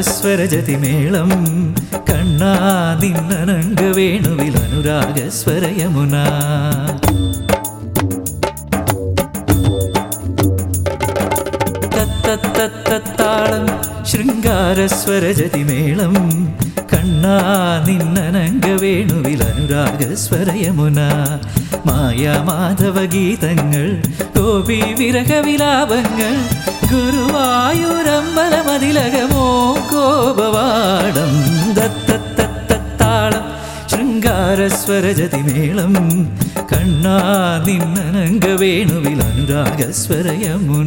ശൃംഗാരസ്വരജതിമേളം കണ്ണാ നിന്നനങ്ക വേണുവിൽ അനുരാഗസ്വരയമുന തത്തത്തത്തത്താളം ശൃംഗാരസ്വരജതിമേളം കണ്ണാ നിന്നനങ്ക വേണുവിൽ അനുരാഗസ്വരയമുന മായാമാധവ ഗീതങ്ങൾ ഗോപി വിരഹവിലാപങ്ങൾ ഗുരുവായൂരമ്പലമതിലകമോ കോപവാടം ദത്തത്തത്തത്താളം ശൃംഗാരസ്വരജതിമേളം കണ്ണാ നിന്നനങ്ക വേണുവിൽ അനുരാഗസ്വരയമുന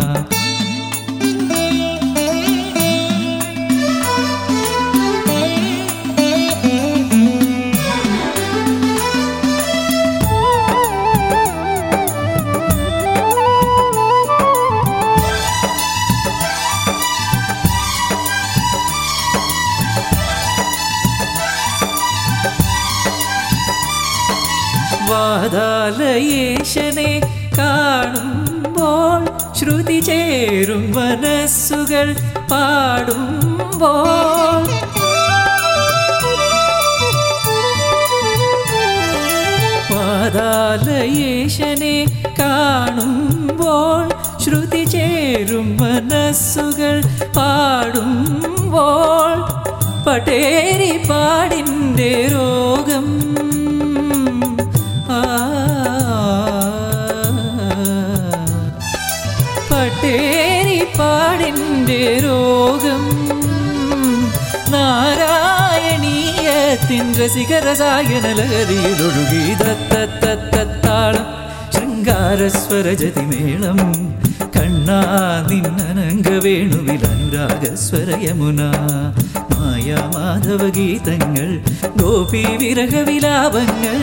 വാതാലയേശനെ കാണുമ്പോൾ ശ്രുതി ചേരും മനസ്സുകൾ പാടുമ്പോൾ വാതാലയേശനെ കാണുമ്പോൾ ശ്രുതി ചേരും മനസ്സുകൾ പാടുമ്പോൾ പട്ടേരി പാടിൻ്റെ രോഗം ആ പട്ടേരി പാടിൻ്റെ രോഗം നാരായണീയത്തിൻ രസികരസായനലഹരിയിലൊഴുകി ദത്തത്തത്താളം ശൃംഗാരസ്വരജതിമേളം കണ്ണാ നിന്നനങ്ക വേണുവിൽ അനുരാഗസ്വരയമുന മായാമാധവ ഗീതങ്ങൾ ഗോപി വിരഹവിലാപങ്ങൾ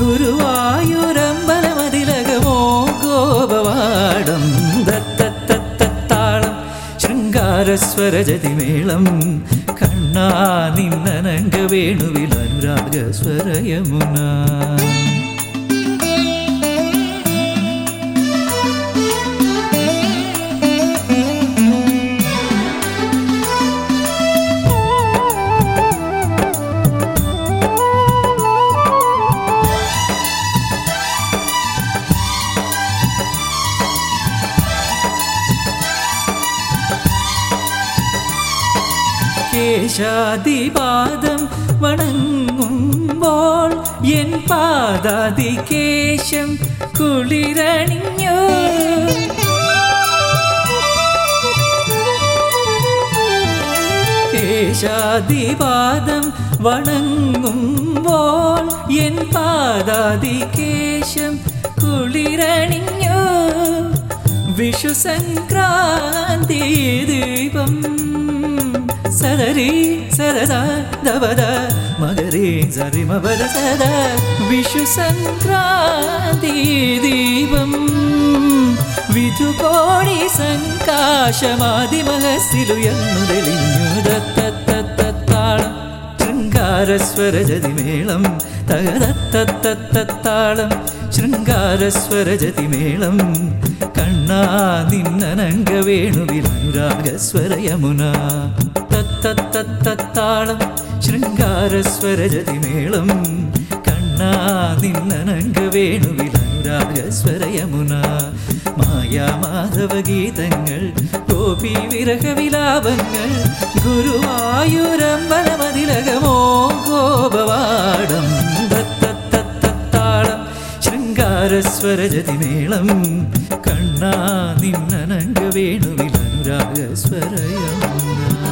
ഗുരുവായൂരമ്പലമതിലകമോ ഗോപവാടം ദത്തത്തത്താളം ശൃംഗാരസ്വരജതിമേളം കണ്ണാ നിന്നനങ്ക വേണുവിൽ അനുരാഗസ്വരയമുന കേശാദിപാദം വണങ്ങുമ്പോൾ എൻ പാദാതി കേശം കുളിരണിഞ്ഞു കേശാദിപാദം വണങ്ങുമ്പോൾ എൻ പാദാതി കേശം കുളിരണിഞ്ഞു വിഷു സംക്രാന്തി ദീപം സദരി സദദ ദവദ മകരി സരിമപദ സദ വിഷു സംക്രാന്തി ദീപം വിധുകോടി സംകാശമാതിമഹസിലുയർന്നു തെളിഞ്ഞു ദത്തത്തത്താളം ശൃംഗാരസ്വരജതിമേളം തകതത്തത്തത്താളം ശൃംഗാരസ്വരജതിമേളം കണ്ണാ നിന്നനങ്ക വേണുവിൽ അനുരാഗസ്വരയമുന തത്തത്തത്താളം ശൃംഗാരസ്വരജതിമേളം കണ്ണാ നിന്നനങ്ക വേണുവിൽ അനുരാഗസ്വരയമുന മായാമാധവ ഗീതങ്ങൾ ഗോപി വിരഹവിലാപങ്ങൾ ഗുരുവായൂരമ്പലമതിലകമോ ഗോപവാടം ദത്തത്തത്താളം ശൃംഗാരസ്വരജതിമേളം കണ്ണാ നിന്നനങ്ക വേണുവിൽ അനുരാഗസ്വരയമുന